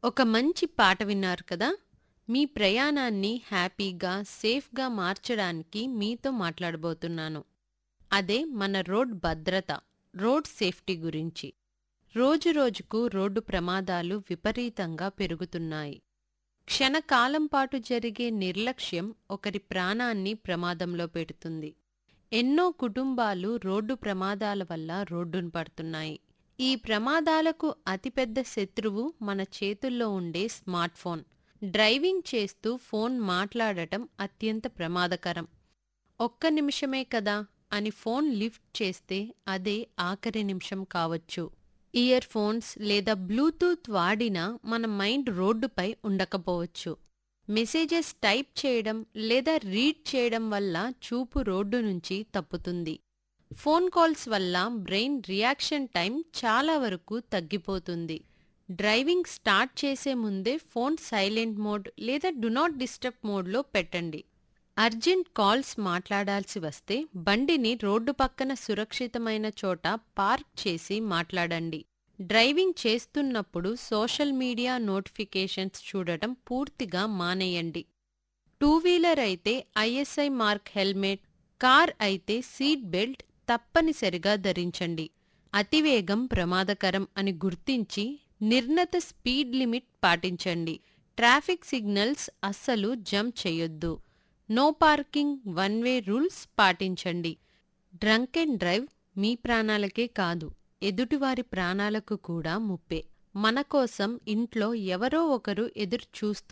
ఒక మంచి పాట విన్నారు కదా మీ ప్రయాణాన్ని హ్యాపీగా సేఫ్గా మార్చడానికి మీతో మాట్లాడబోతున్నాను అదే మన రోడ్ భద్రత రోడ్ సేఫ్టీ గురించి రోజురోజుకు రోడ్డు ప్రమాదాలు విపరీతంగా పెరుగుతున్నాయి క్షణకాలం పాటు జరిగే నిర్లక్ష్యం ఒకరి ప్రాణాన్ని ప్రమాదంలో పెడుతుంది ఎన్నో కుటుంబాలు రోడ్డు ప్రమాదాల వల్ల రోడ్డున పడుతున్నాయి ఈ ప్రమాదాలకు అతిపెద్ద శత్రువు మన చేతుల్లో ఉండే స్మార్ట్ ఫోన్ డ్రైవింగ్ చేస్తూ ఫోన్ మాట్లాడటం అత్యంత ప్రమాదకరం ఒక్క నిమిషమే కదా అని ఫోన్ లిఫ్ట్ చేస్తే అదే ఆఖరి నిమిషం కావచ్చు ఇయర్ ఫోన్స్ లేదా బ్లూటూత్ వాడినా మన మైండ్ రోడ్డుపై ఉండకపోవచ్చు మెసేజెస్ టైప్ చేయడం లేదా రీడ్ చేయడం వల్ల చూపు రోడ్డు నుంచి తప్పుతుంది ఫోన్ కాల్స్ వల్ల బ్రెయిన్ రియాక్షన్ టైం చాలా వరకు తగ్గిపోతుంది డ్రైవింగ్ స్టార్ట్ చేసే ముందే ఫోన్ సైలెంట్ మోడ్ లేదా డు నాట్ డిస్టర్బ్ మోడ్లో పెట్టండి అర్జెంట్ కాల్స్ మాట్లాడాల్సి వస్తే బండిని రోడ్డు పక్కన సురక్షితమైన చోట పార్క్ చేసి మాట్లాడండి డ్రైవింగ్ చేస్తున్నప్పుడు సోషల్ మీడియా నోటిఫికేషన్స్ చూడటం పూర్తిగా మానేయండి టూ వీలర్ అయితే ఐఎస్ఐ మార్క్ హెల్మెట్ కార్ అయితే సీట్ బెల్ట్ తప్పనిసరిగా ధరించండి అతివేగం ప్రమాదకరం అని గుర్తించి నిర్ణత స్పీడ్ లిమిట్ పాటించండి ట్రాఫిక్ సిగ్నల్స్ అస్సలు జంప్ చేయొద్దు no parking one way rules పాటించండి డ్రంక్ అండ్ డ్రైవ్ మీ ప్రాణాలకే కాదు ఎదుటివారి ప్రాణాలకు కూడా ముప్పే మన కోసం ఇంట్లో ఎవరో ఒకరు ఎదురు చూస్తూ